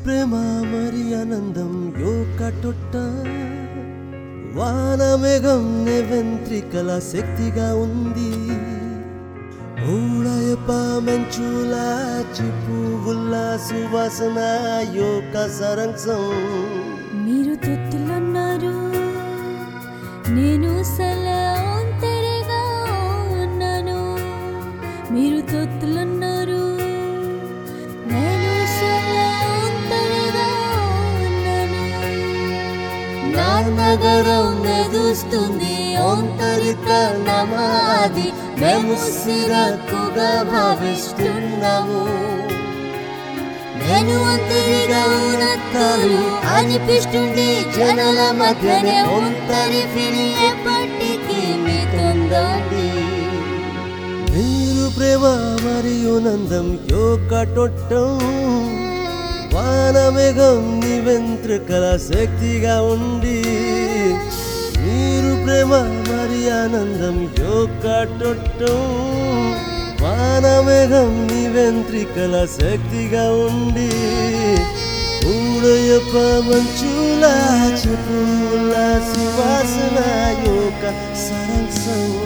ప్రేమ మరి ఆనందం యొక్కటొట్ట వానమేఘం వెంట్రికల శక్తిగా ఉంది ఊడయప మంచుల చిపువుల్ల సువాసన యొక్క సరంసం మీరు తొత్తులున్నారు నేను సల ఒంటరిగా ఉన్నాను మీరు తొత్తులున్నారు నేను సల ఒంటరిగా ఉన్నాను నా నగరం మెదుస్తుంది ఒంటరిత నమాది మేము సిరక్కుగా భావిస్తున్నాము నేను ఒంటరిగా ఉన్నట్లు అనిపిస్తుంది జనాల మధ్యనే ఒంటరి ఫీలి ఎప్పటికీ మీతోందండి మీరు ప్రేమ మరియు నందం యొక్కటొట్టం వానమేఘం నీ వెంట్రుకల శక్తిగా ఉండి మీరు ప్రేమ మరి ఆనందం యొక్కటొట్టం వానమేఘం నీ వెంట్రికల శక్తిగా ఉండి ఊడయప్ప మంచుల చెప్పుల సువాసన యొక్క సరసం